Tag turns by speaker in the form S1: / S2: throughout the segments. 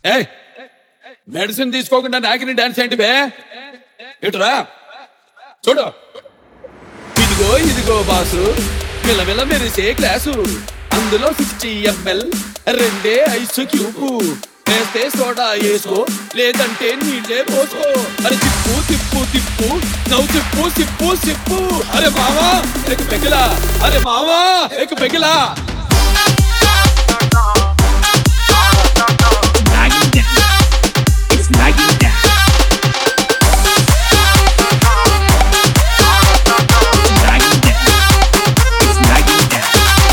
S1: ఏయ్ మెడిసిన్ తీసుకోకుండా నాకిని డాన్స్ ఏంటి బే ఇటురా చూడు ఇదిగో ఇదిగో బాసు మిలమిల మెరిసే గ్లాసు అందులో సిక్స్టీ ఎంఎల్ రెండే ఐస్ క్యూబ్ వేస్తే సోడా వేసుకో లేదంటే నీళ్ళే పోసుకో అరే తిప్పు తిప్పు తిప్పు నవ్వు తిప్పు సిప్పు సిప్పు అరే మావా ఎక్ పెగిలా అరే మావా ఎక్ పెగిలా
S2: Nagging down. It's nagging down. It's nagging down. It's nagging down.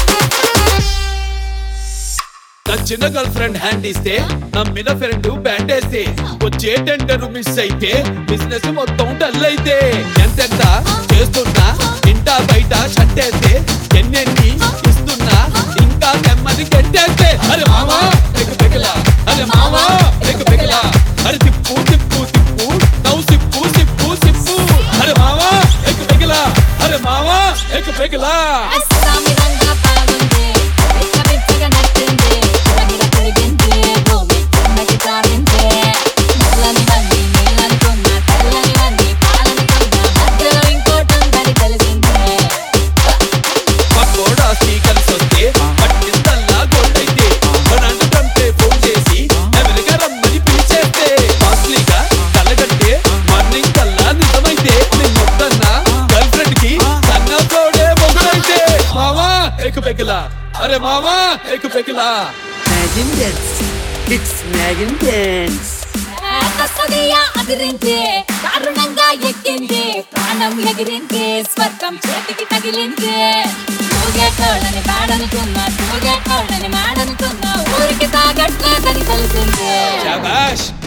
S1: నా చిన్న గర్ల్ ఫ్రెండ్ హ్యాండ్ ఇస్తే నమ్మిన ఫ్రెండ్ బ్యాండ్ వేస్తే వచ్చే టెండర్ మిస్ అయితే బిజినెస్ మొత్తం డల్ అయితే ఎంతెంత చేస్తున్నా ఇంటా బయట షట్టేస్తే ఎన్నెన్ని ఇస్తున్నా ఇంకా నెమ్మది కట్టేస్తే అరే మామా ఎక్ పెగలా అరే మామా ఎక్ పెగలా అరే తిప్పు తిప్పు తిప్పు నవ్వు సిప్పు సిప్పు సిప్పు అరే మామా ఎక్ పెగలా అరే మామా ఎక్ పెగలా
S3: అస్సామిరంగా బాగుంది పిచ్చ పిచ్చగా నచ్చింది గిరగిర తిరిగింది భూమి కిందకి తాగింది నల్లని వంది నీళ్ళనుకున్నా తెల్లని వంది పాలనుకున్నా మధ్యలో ఇంకోటి ఉందని తెలిసింది
S1: పక్కోడా కలిసి వస్తే పట్టిందల్లా గోల్డైతే నన్ను చంపే ఫోన్ చేసి అమెరికా రమ్మని పిలిచేస్తే కాస్ట్లీగా కలగట్టే మార్నింగ్ కల్లా నిజమైతే నిన్నొద్దన్నా గర్ల్ ఫ్రెండ్ కి కన్నా తోడే మొగుడైతే మామా ఎక్కు పెకిలా అరే మామా ఎక్కు పెకిలా
S4: Imagine dance. It's Megan dance.
S3: కసదియా అదిరింది దారుణంగా ఎక్కింది ప్రాణం ఎగిరింది స్వర్గం చేతికి తగిలింది తూగే కోళ్ళని పాడనుకున్నా తూగే కోళ్ళని మాడనుకున్నా ఊరికి తాగట్లేదని తెలిసింది
S1: శాబాష్